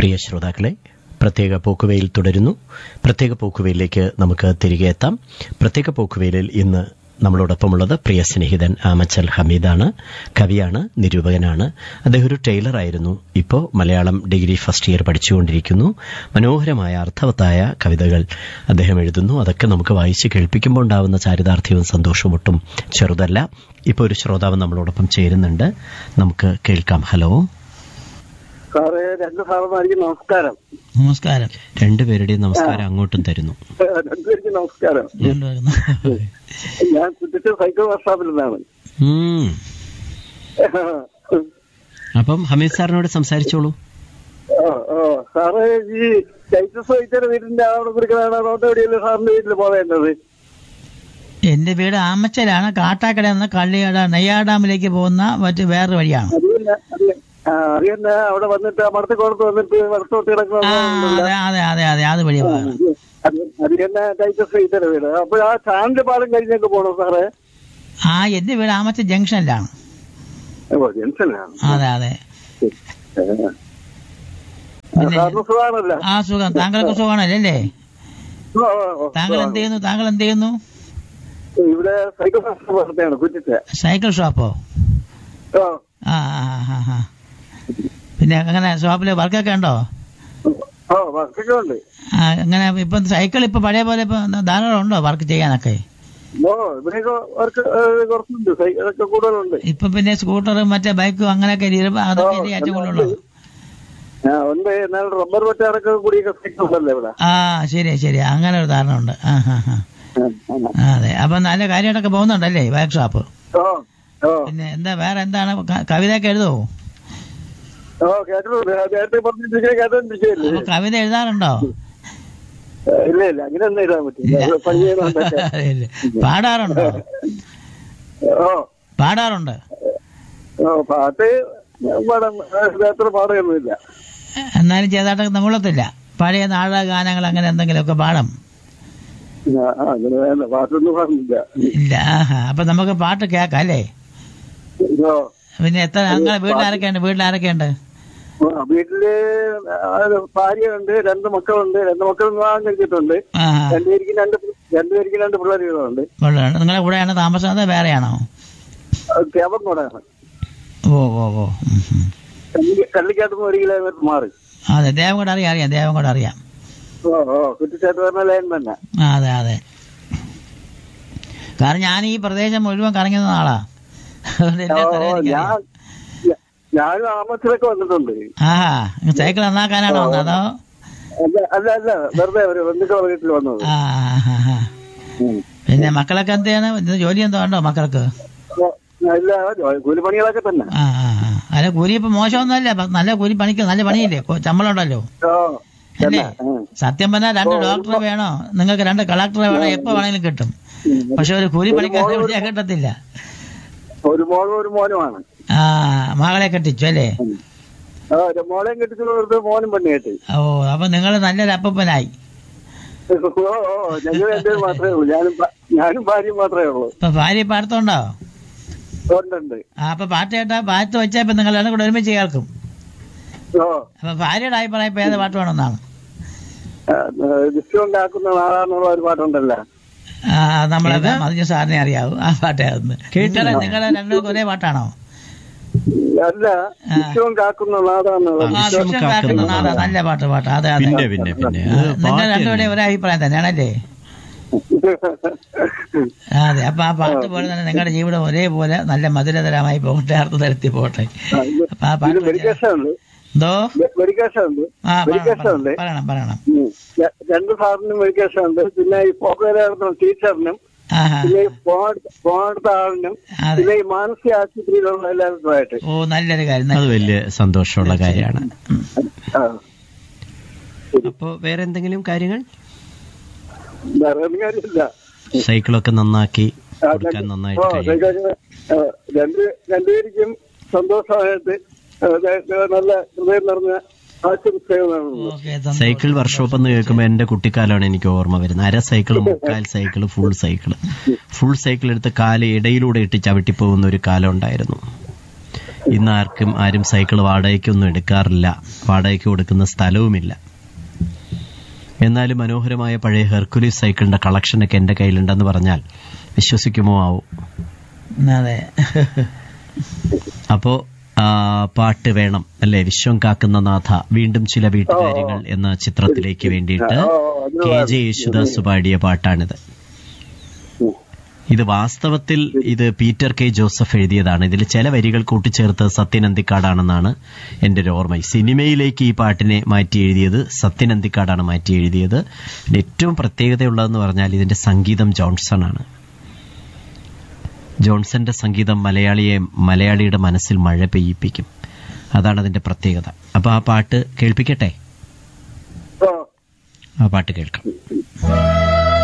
പ്രിയ ശ്രോതാക്കളെ പ്രത്യേക പോക്കുവെയിൽ തുടരുന്നു പ്രത്യേക പോക്കുവെയിലേക്ക് നമുക്ക് തിരികെ എത്താം പ്രത്യേക പോക്കുവെയിലിൽ ഇന്ന് നമ്മളോടൊപ്പമുള്ളത് പ്രിയ സ്നേഹിതൻ ആമച്ചൽ ഹമീദാണ് കവിയാണ് നിരൂപകനാണ് അദ്ദേഹം ഒരു ടൈലറായിരുന്നു ഇപ്പോൾ മലയാളം ഡിഗ്രി ഫസ്റ്റ് ഇയർ പഠിച്ചുകൊണ്ടിരിക്കുന്നു മനോഹരമായ അർത്ഥവത്തായ കവിതകൾ അദ്ദേഹം എഴുതുന്നു അതൊക്കെ നമുക്ക് വായിച്ച് കേൾപ്പിക്കുമ്പോൾ ഉണ്ടാവുന്ന ചാരിതാർത്ഥ്യവും സന്തോഷവും ഒട്ടും ചെറുതല്ല ഇപ്പോൾ ഒരു ശ്രോതാവ് നമ്മളോടൊപ്പം ചേരുന്നുണ്ട് നമുക്ക് കേൾക്കാം ഹലോ സാറേ രണ്ട് സാറന്മാർക്ക് നമസ്കാരം നമസ്കാരം രണ്ടുപേരുടെയും നമസ്കാരം അങ്ങോട്ടും തരുന്നു രണ്ടുപേർക്ക് നമസ്കാരം രണ്ടുപേരും ഞാൻ കുട്ടിച്ച സൈക്കിൾ വർക്ക്ഷോപ്പിൽ നിന്നാണ് ഉം. അപ്പം ഹമീദ് സാറിനോട് സംസാരിച്ചോളൂ ഓ, ഓ, സാറേ ഈ ചൈത്ര വൈദ്യരുടെ വീടിന്റെ അവിടെ കുടിക്കലാണ് റോഡ് എവിടെയല്ലേ സാറിന്റെ വീട്ടിൽ പോവേണ്ടത് എന്റെ വീട് ആമച്ചലാണ് കാട്ടാക്കട എന്ന കള്ളിയാട നെയ്യാഡാമിലേക്ക് പോകുന്ന മറ്റ് വേറൊരു വഴിയാണ് അത് തന്നെ അത് ആ, അത് തന്നെ അവിടെ വന്നിട്ട് മടത്തിക്കോളത്ത് വന്നിട്ട് വടത്തോട്ട് ആ കിടക്കുന്ന അതെ അതെ അതെ അതെ അത് വഴി പോകാം അത് അത് തന്നെ ചൈത്ര വൈദ്യരുടെ വീട് അപ്പോൾ ആ ചാണ്ട് പാലം കഴിഞ്ഞൊക്കെ പോണോ സാറേ ആ എന്റെ വീട് ആമച്ച ജംഗ്ഷനിലാണ് ഓ ജെൻസനാണ് അതെ അതെ സാറിന് സുഖമാണല്ലോ ആ സുഖം താങ്കൾക്ക് സുഖമാണല്ലേ അല്ലേ ഓ, ഓ, ഓ, താങ്കൾ എന്ത് ചെയ്യുന്നു താങ്കൾ എന്ത് ചെയ്യുന്നു ഇവിടെ സൈക്കിൾ വർക്ക്ഷോപ്പ് നടത്തുകയാണ് കുറ്റിച്ച സൈക്കിൾ ഷോപ്പോ ഓ ആ ആ ആ, ആ പിന്നെ അങ്ങനെ ഷോപ്പിൽ വർക്കൊക്കെ ഉണ്ടോ ഓ വർക്കൊക്കെ ഉണ്ട് ആ, അങ്ങനെ ഇപ്പം സൈക്കിൾ ഇപ്പൊ പഴയ പോലെ ഇപ്പൊ ധാരാളം ഉണ്ടോ വർക്ക് ചെയ്യാനൊക്കെ ഓ ഇവിടെയൊക്കെ വർക്ക് ഏഹ്, കുറച്ചുണ്ട് സൈക്കിളൊക്കെ കൂടുതലുണ്ട് ഇപ്പൊ പിന്നെ സ്കൂട്ടറും മറ്റേ ബൈക്കും അങ്ങനെയൊക്കെ ഇരുപ- അതൊക്കെ ഇല്ലേ ഏറ്റവും കൂടുതലുള്ളത് ആ ഉണ്ട് എന്നാൽ റബ്ബർ വെട്ടാറൊക്കെ കൂടിയൊക്കെ സൈക്കിൾ ഉണ്ടല്ലോ ഇവിടെ ആ ശരി ശരി അങ്ങനെ ഒരു ധാരണ ഉണ്ട് ആ ഹാ ഹാ ആ, ആ. ആ, അതെ അപ്പൊ നല്ല കാര്യമായിട്ടൊക്കെ പോകുന്നുണ്ടല്ലേ വർക്ക് ഷോപ്പ് ഓ ഓ പിന്നെ എന്താ വേറെ എന്താണ് ക- കവിതയൊക്കെ എഴുതുമോ ഓ കേട്ടിട്ടുണ്ട് ആ, നേരത്തെ പറഞ്ഞിട്ടിരിക്കുന്ന കേട്ടോണ്ടിരിക്കുകയല്ലേ അപ്പൊ കവിത എഴുതാറുണ്ടോ ഇല്ല ഇല്ല അങ്ങനെ ഒന്നും എഴുതാൻ പറ്റില്ല അത് പണി ചെയ്യുന്നതുകൊണ്ടൊക്കെ. ഇല്ല. പാടാറുണ്ടോ ഓ പാടാറുണ്ട് ഓ പാട്ട് പാടാൻ അത്ര പാടുകയൊന്നുമില്ല എന്നാലും ചെയ്താട്ടൊക്കെ നമ്മളത്തില്ല പഴയ നാടക ഗാനങ്ങൾ അങ്ങനെ എന്തെങ്കിലുമൊക്കെ പാടും ആ, ആ, അങ്ങനെ വേണ്ട പാട്ടൊന്നും പാടുന്നില്ല ഇല്ല ആഹാ അപ്പൊ നമുക്ക് പാട്ട് കേൾക്കാം അല്ലേ ഓ പിന്നെ എത്ര ഞങ്ങളെ വീട്ടിൽ ആരൊക്കെയുണ്ട് വീട്ടിൽ ആരൊക്കെയുണ്ട് ആ, വീട്ടില് ആ, ഭാര്യയുണ്ട് രണ്ട് മക്കളുണ്ട് രണ്ട് മക്കൾ വിവാഹം കഴിച്ചിട്ടുണ്ട് ആ രണ്ടുപേർക്ക് രണ്ട് പി- രണ്ടുപേർക്ക് രണ്ട് പിള്ളേരുകളുണ്ട് കൊള്ളാം നിങ്ങളെ കൂടെയാണ് താമസം അതോ വേറെയാണോ കേവങ്കോടാണ് ഓ ഓ ഓ ഉം, ഉം. കള്ളിക്കാട്ടുന്ന ഒരു കിലോമീറ്റർ മാറി അതെ ദേവങ്കോട് അറിയാം അറിയാം ദേവങ്കോട് അറിയാം ഓ ഓ കുറ്റിച്ചാട്ട് പറഞ്ഞ ലൈൻ തന്നെ ആ, അതെ അതെ കാരണം ഞാൻ ഈ പ്രദേശം മുഴുവൻ കറങ്ങി നിന്ന ആളാ അതുകൊണ്ട് എല്ലാ ഓ സ്ഥലവും എനിക്കറിയാം. ഞാൻ ഞാ- ഞാനും ആമത്തിലൊക്കെ വന്നിട്ടുണ്ട് ആഹാ സൈക്കിൾ നന്നാക്കാനാണോ വന്നത് അതോ അല്ല അല്ല അല്ല വെറുതെ ഒരു ബന്ധുക്കളെ വീട്ടിൽ വന്നത് ആ ആ, ആ. ഉം. പിന്നെ മക്കളൊക്കെ എന്ത് ചെയ്യണം ഇത് ജോലി എന്തോ ഉണ്ടോ മക്കൾക്ക് ഓ, ഇല്ല ജോ- കൂലിപ്പണികളൊക്കെ തന്നെ ആ ആ ആ. അല്ല കൂലി ഇപ്പൊ മോശമൊന്നുമല്ല പ- നല്ല കൂലി പണിക്ക് നല്ല പണിയില്ലേ കൊ- ശമ്പളം ഉണ്ടല്ലോ ഓ അല്ലേ തന്നെ ഉം. സത്യം പറഞ്ഞാൽ രണ്ട് ഡോക്ടറെ വേണോ നിങ്ങൾക്ക് രണ്ട് കളക്ടറെ വേണോ എപ്പോ വേണമെങ്കിലും കിട്ടും ഉം. പക്ഷെ ഒരു കൂലി പണിക്കാരെ വിളിച്ചാൽ കിട്ടത്തില്ല ഒരു മോളും ഒരു മോനുമാണ് ആ മകളെ കെട്ടിച്ചു അല്ലേ ആ ഒരു മോളെയും കെട്ടിച്ചു കൊടുത്ത് മോനും പെണ്ണ് കെട്ടി ഓ അപ്പൊ നിങ്ങൾ നല്ലൊരു അപ്പനായി ഓ ഓ ഞങ്ങൾ രണ്ടുപേരും മാത്രമേ ഉള്ളൂ ഞാനും ഭ- ഞാനും ഭാര്യയും മാത്രമേ ഉള്ളൂ ഇപ്പൊ ഭാര്യ പാടത്തുണ്ടോ ഉണ്ടുണ്ട് ആ അപ്പൊ പാട്ട് കേട്ടാ പാട്ട് വെച്ചാ ഇപ്പൊ നിങ്ങൾ രണ്ടും കൂടെ ഒരുമിച്ച് കേൾക്കും ഓ അപ്പൊ ഭാര്യയുടെ അഭിപ്രായം ഇപ്പൊ ഏത് പാട്ട് വേണമെന്നാണ് വിശ്വം കാക്കുന്ന നാളാന്നുള്ള ഒരു പാട്ടുണ്ടല്ലോ ആ നമ്മളെ മതിഞ്ഞ സാറിനെ അറിയാവൂ ആ പാട്ടായിരുന്നു കേട്ടല്ലേ നിങ്ങളെ രണ്ടും ഒരേ പാട്ടാണോ അല്ല വിശ്വം കാക്കുന്ന നാടാന്നുള്ള ആ വിശ്വം വിശ്വം കാക്കുന്ന കാക്കുന്ന നാടാ നാടാ. നല്ല പാട്ട് പാട്ട് അതെ അതെ പിന്നെ പിന്നെ പിന്നെ അത് നിങ്ങൾ പാട്ട് രണ്ടുപേരും തന്നെ. ഒരേ അഭിപ്രായം തന്നെയാണല്ലേ ആ, അതെ അപ്പൊ ആ പാട്ട് പോലെ തന്നെ നിങ്ങളുടെ ജീവിതം ഒരേപോലെ നല്ല മധുരതരമായി പോകട്ടെ അർത്ഥ തരത്തിൽ പോകട്ടെ അപ്പൊ ആ ഇത് പാട്ട് മെഡിക്കേഷൻ ഉണ്ട് എന്തോ മെഡിക്കേഷൻ ഉണ്ട് ആ മെഡിക്കേഷൻ പറയണം ഉണ്ട് പറയണം പറയണം ഉം. ര- രണ്ട് സാറിനും മെഡിക്കേഷൻ ഉണ്ട് പിന്നെ ഈ പോക്കുവര നടത്തുന്ന ടീച്ചറിനും ആഹാ പിന്നെ ഈ ഫോൺ ഫോൺ എടുത്ത ആളിനും അതെ പിന്നെ ഈ മാനസിക ആശുപത്രിയിലുള്ള എല്ലാവർക്കുമായിട്ട് ഓ നല്ലൊരു കാര്യം അത് നല്ല വലിയ സന്തോഷമുള്ള കാര്യമാണ് ആ. അപ്പോ വേറെ എന്തെങ്കിലും കാര്യങ്ങൾ വേറെ ഒന്നും കാര്യമില്ല സൈക്കിളൊക്കെ നന്നാക്കി ആ, കൊടുക്കാൻ രണ്ട്- നന്നായിട്ട് ഓ, കഴിയും സൈക്കിളൊക്കെ, ആ, രണ്ട് രണ്ടുപേർക്കും സന്തോഷമായിട്ട് ആ, ന- നല്ല ഹൃദയം നിറഞ്ഞ ആശംസകളാണ് ഓക്കെ സന്തോഷം. സൈക്കിൾ വർക്ക്ഷോപ്പ് എന്ന് കേൾക്കുമ്പോൾ എന്റെ കുട്ടിക്കാലമാണ് എനിക്ക് ഓർമ്മ വരുന്നത് അര സൈക്കിൾ മുക്കാൽ cycle full cycle full cycle എടുത്ത് കാല് ഇടയിലൂടെ ഇട്ട് ചവിട്ടി പോകുന്ന ഒരു കാലം ഉണ്ടായിരുന്നു ഇന്ന് ആർക്കും ആരും സൈക്കിൾ വാടകയ്ക്കൊന്നും എടുക്കാറില്ല വാടകയ്ക്ക് കൊടുക്കുന്ന സ്ഥലവുമില്ല എന്നാലും മനോഹരമായ പഴയ ഹെർക്കുലീസ് സൈക്കിളിന്റെ കളക്ഷനൊക്കെ എന്റെ കയ്യിലുണ്ടെന്ന് പറഞ്ഞാൽ വിശ്വസിക്കുമോ ആവും അതെ അപ്പോ ആ, പാട്ട് വേണം അല്ലെ വിശ്വം കാക്കുന്ന നാഥ വീണ്ടും ചില വീട്ടുകാര്യങ്ങൾ എന്ന ചിത്രത്തിലേക്ക് വേണ്ടിയിട്ട് ഓ, അത് കെ ജെ യേശുദാസ് പാടിയ പാട്ടാണിത് ഉം. ഇത് വാസ്തവത്തിൽ ഇത് പീറ്റർ കെ ജോസഫ് എഴുതിയതാണ് ഇതിൽ ചില വരികൾ കൂട്ടിച്ചേർത്ത് സത്യൻ അന്തിക്കാടാണെന്നാണ് എന്റെ ഒരു ഓർമ്മ ഈ സിനിമയിലേക്ക് ഈ പാട്ടിനെ മാറ്റി എഴുതിയത് സത്യൻ അന്തിക്കാടാണ് മാറ്റി എഴുതിയത് ഇതിന്റെ ഏറ്റവും പ്രത്യേകതയുള്ളതെന്ന് പറഞ്ഞാൽ ഇതിന്റെ സംഗീതം ജോൺസൺ ആണ് ജോൺസന്റെ സംഗീതം മലയാളിയെ മലയാളിയുടെ മനസ്സിൽ മഴ പെയ്യിപ്പിക്കും അതാണ് അതിന്റെ പ്രത്യേകത അപ്പൊ ആ പാട്ട് കേൾപ്പിക്കട്ടെ ആ ആ പാട്ട് കേൾക്കാം